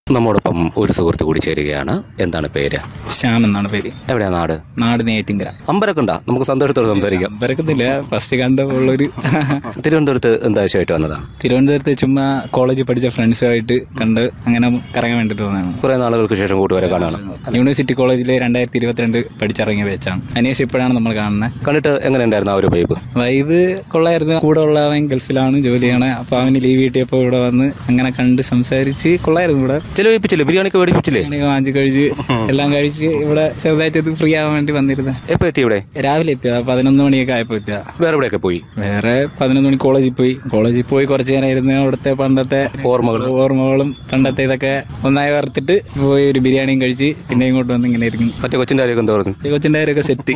നമ്മോടൊപ്പം ഒരു സുഹൃത്ത് കൂടി ചേരുകയാണ് എന്താണ് പേര് ശ്യാം എന്നാണ് പേര് എവിടെയാ നാട് നാട് നെയ്റ്റിങ്കര അമ്പരക്കുണ്ട നമുക്ക് സന്തോഷത്തോടെ സംസാരിക്കാം വരക്കുന്നില്ല ഫസ്റ്റ് കണ്ടപ്പോഴുള്ളൊരു തിരുവനന്തപുരത്ത് എന്താ ആവശ്യമായിട്ട് വന്നതാ തിരുവനന്തപുരത്ത് ചുമ്മാ കോളേജിൽ പഠിച്ച ഫ്രണ്ട്സുമായിട്ട് കണ്ട് അങ്ങനെ കറങ്ങാൻ വേണ്ടിട്ട് വന്നതാണ് കുറെ നാളുകൾക്ക് ശേഷം കൂട്ടുകാരെ കാണാണ് യൂണിവേഴ്സിറ്റി കോളേജിൽ രണ്ടായിരത്തി ഇരുപത്തിരണ്ട് പഠിച്ചിറങ്ങിയ വെച്ചാണ് അതിനുശേഷം ഇപ്പോഴാണ് നമ്മൾ കാണുന്നത് കണ്ടിട്ട് എങ്ങനെ ഉണ്ടായിരുന്നു ആ ഒരു വൈബ് വൈബ് കൊള്ളായിരുന്നു കൂടെ ഉള്ളവൻ ഗൾഫിലാണ് ജോലി ചെയ്യണേ അപ്പൊ അവന് ലീവ് കിട്ടിയപ്പോൾ ഇവിടെ വന്ന് അങ്ങനെ കണ്ട് സംസാരിച്ച് കൊള്ളായിരുന്നു ഇവിടെ ചിലവിപ്പിച്ചില്ലേ ബിരിയാണിക്ക് മേടിപ്പിച്ചില്ലേ ബിരിയാണി വാങ്ങിച്ച് കഴിച്ച് എല്ലാം കഴിച്ച് ഇവിടെ ചെറുതായിട്ട് ഇത് ഫ്രീ ആവാൻ വേണ്ടി വന്നിരുന്നത് എപ്പോ എത്തി ഇവിടെ രാവിലെ എത്തിയതാ പതിനൊന്ന് മണിയൊക്കെ ആയപ്പോൾ എത്തിയതാ വേറെ എവിടെയൊക്കെ പോയി വേറെ പതിനൊന്ന് മണി കോളേജിൽ പോയി കോളേജിൽ പോയി കുറച്ചു നേരം ഇരുന്ന് അവിടുത്തെ പണ്ടത്തെ ഓർമ്മകൾ ഓർമ്മകളും പണ്ടത്തെ ഇതൊക്കെ ഒന്നായി വറുത്തിട്ട് പോയി ഒരു ബിരിയാണിയും കഴിച്ച് പിന്നെ ഇങ്ങോട്ട് വന്ന് ഇങ്ങനെ ഇരിക്കും മറ്റേ കൊച്ചിന്റെ കാര്യമൊക്കെ എന്താ പറഞ്ഞു ഈ കൊച്ചിൻ്റെ കാര്യമൊക്കെ സെറ്റ്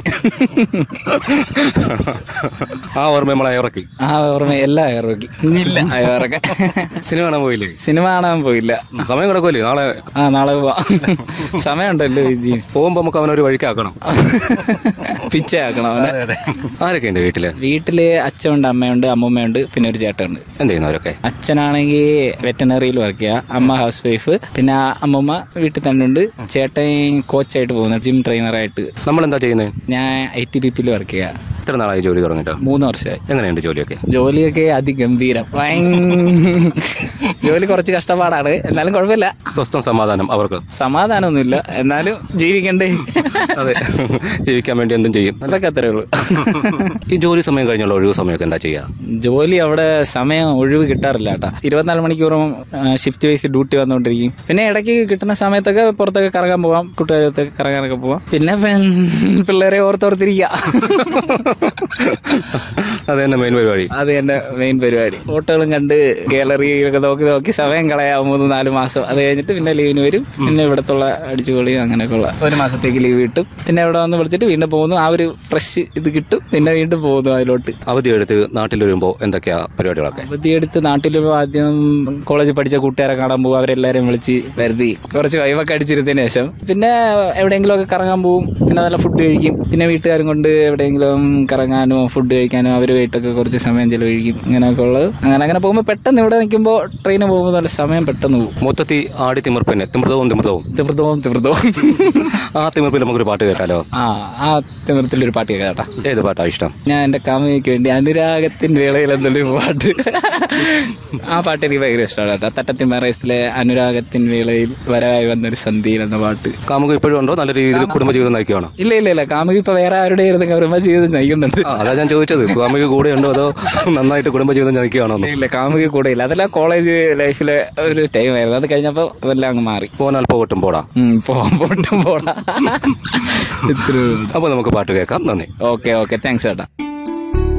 ആ ഓർമ്മ നമ്മളെ ഇറക്കി ആ ഓർമ്മ എല്ലാം ഇറക്കി ഇല്ല അയറൊക്കെ സിനിമ കാണാൻ പോയില്ലേ സിനിമ കാണാൻ പോയില്ല സമയം കിടക്കുമല്ലേ നാളെ ആ നാളെ പോവാം സമയമുണ്ടല്ലോ ജി പോകുമ്പോ നമുക്ക് അവനൊരു വഴിക്കാക്കണം പിച്ച ആക്കണം അവനെ ആരൊക്കെ ഉണ്ട് വീട്ടില് വീട്ടില് അച്ഛനുണ്ട് അമ്മയുണ്ട് അമ്മൂമ്മയുണ്ട് പിന്നെ ഒരു ചേട്ടനുണ്ട് എന്ത് ചെയ്യുന്നവരൊക്കെ അച്ഛനാണെങ്കിൽ വെറ്റനറിയിൽ വർക്ക് ചെയ്യുക അമ്മ ഹൗസ് വൈഫ് പിന്നെ അമ്മമ്മ വീട്ടിൽ തന്നെ ഉണ്ട് ചേട്ടൻ കോച്ചായിട്ട് പോകുന്നു ജിം ട്രെയിനറായിട്ട് നമ്മൾ എന്താ ചെയ്യുന്നത് ഞാൻ ഐ ടി ബി പിയിൽ വർക്ക് ചെയ്യുക എത്ര നാളായി ജോലി തുടങ്ങിയിട്ട് മൂന്ന് വർഷമായി എങ്ങനെയുണ്ട് ജോലിയൊക്കെ ജോലിയൊക്കെ അതിഗംഭീരം ഭയങ്കര ജോലി കുറച്ച് കഷ്ടപ്പാടാണ് എന്നാലും കുഴപ്പമില്ല സ്വസ്ഥം സമാധാനം അവർക്ക് സമാധാനമൊന്നുമില്ല എന്നാലും ജീവിക്കണ്ടേ അതെ ജീവിക്കാൻ വേണ്ടി എന്തും ചെയ്യും അതൊക്കെ അത്രേ ഉള്ളൂ ഈ ജോലി സമയം കഴിഞ്ഞുള്ള ഒഴിവ് സമയമൊക്കെ എന്താ ചെയ്യാ ജോലി അവിടെ സമയം ഒഴിവ് കിട്ടാറില്ല കേട്ടാ ഇരുപത്തിനാല് മണിക്കൂറും ഷിഫ്റ്റ് വൈസ് ഡ്യൂട്ടി വന്നുകൊണ്ടിരിക്കും പിന്നെ ഇടയ്ക്ക് കിട്ടുന്ന സമയത്തൊക്കെ പുറത്തൊക്കെ കറങ്ങാൻ പോവാം കുട്ടികൾക്ക് കറങ്ങാനൊക്കെ പോവാം പിന്നെ പെൺ- പിള്ളേരെ ഓർത്തോർത്തിരിക്കുക അത് തന്നെ മെയിൻ പരിപാടി അത് എന്റെ മെയിൻ പരിപാടി ഫോട്ടോകളും കണ്ട് ഗാലറിയിലൊക്കെ നോക്കി നോക്കി സമയം കളയാം മൂന്ന് നാല് മാസം അത് കഴിഞ്ഞിട്ട് പിന്നെ ലീവിന് വരും പിന്നെ ഇവിടത്തുള്ള അടിച്ചുപൊളിയും അങ്ങനെയൊക്കെ ഉള്ള ഒരു മാസത്തേക്ക് ലീവ് കിട്ടും പിന്നെ ഇവിടെ വന്ന് വിളിച്ചിട്ട് വീണ്ടും പോകുന്നു ആ ഒരു ഫ്രഷ് ഇത് കിട്ടും പിന്നെ വീണ്ടും പോകുന്നു അതിലോട്ട് അവധി എടുത്ത് നാട്ടിൽ വരുമ്പോ എന്തൊക്കെയാ പരിപാടികളൊക്കെ അവധിയെടുത്ത് നാട്ടിൽ ആദ്യം കോളേജിൽ പഠിച്ച കൂട്ടുകാരെ കാണാൻ പോകും അവരെല്ലാരെയും വിളിച്ച് വരുതി കുറച്ച് വൈവൊക്കെ അടിച്ചിരുന്നതിന് ശേഷം പിന്നെ എവിടെയെങ്കിലും ഒക്കെ കറങ്ങാൻ പോകും പിന്നെ നല്ല ഫുഡ് കഴിക്കും പിന്നെ വീട്ടുകാരും കൊണ്ട് എവിടെയെങ്കിലും കറങ്ങാനോ ഫുഡ് കഴിക്കാനോ അവരുമായിട്ടൊക്കെ കുറച്ച് സമയം ചെലവഴിക്കും ഇങ്ങനെയൊക്കെ ഉള്ളത് അങ്ങനെ അങ്ങനെ പോകുമ്പോൾ പെട്ടെന്ന് ഇവിടെ നിൽക്കുമ്പോൾ ട്രെയിനിൽ പോകുമ്പോൾ നല്ല സമയം പെട്ടെന്ന് പോകും മൊത്തത്തിൽ ആടി തിമിർപ്പിന് തിമൃതവും തിമൃതവും തിമൃതവും തിമൃതവും ആ തിമിർപ്പിൽ നമുക്കൊരു പാട്ട് കേട്ടാലോ ആ ആ തിമൃത്തിലൊരു പാട്ട് കേട്ടാ ഏത് പാട്ടാ ഇഷ്ടം ഞാൻ എന്റെ കാമുകിക്ക് വേണ്ടി അനുരാഗത്തിന്റെ വേളയിൽ എന്തൊരു പാട്ട് ആ പാട്ട് എനിക്ക് ഭയങ്കര ഇഷ്ടമാണ് കേട്ടോ തട്ടത്തിൻ മറയത്തിലെ അനുരാഗത്തിൻ വേളയിൽ വരവായി വന്നൊരു സന്ധിയിൽ എന്ന പാട്ട് കാമുക ഇപ്പോഴും ഉണ്ടോ നല്ല രീതിയിൽ കുടുംബജീവിതം നയിക്കുകയാണോ ഇല്ല ഇല്ല ഇല്ല കാമുകി ഇപ്പൊ വേറെ ആരുടെ ആയിരുന്നു കർമ്മ ചെയ്ത് നയിക്കുന്നുണ്ട് ആ, അതാ ഞാൻ ചോദിച്ചത് കാമുക കൂടെ ഉണ്ടോ അതോ നന്നായിട്ട് കുടുംബജീവിതം നയിക്കുകയാണോ എന്ന്? ഇല്ല കാമുകി കൂടെ ഇല്ല അതെല്ലാം കോളേജ് ലൈഫിലെ ഒരു ടൈം ആയിരുന്നു അത് കഴിഞ്ഞപ്പോ അതെല്ലാം അങ്ങ് മാറി പോന്നാൽ പോകട്ടും പോടാ ഉം, പോവാൻ പോട്ടും പോടാ ഇത്രേ അപ്പൊ നമുക്ക് പാട്ട് കേൾക്കാം നന്ദി ഓക്കെ ഓക്കെ താങ്ക്സ് ചേട്ടാ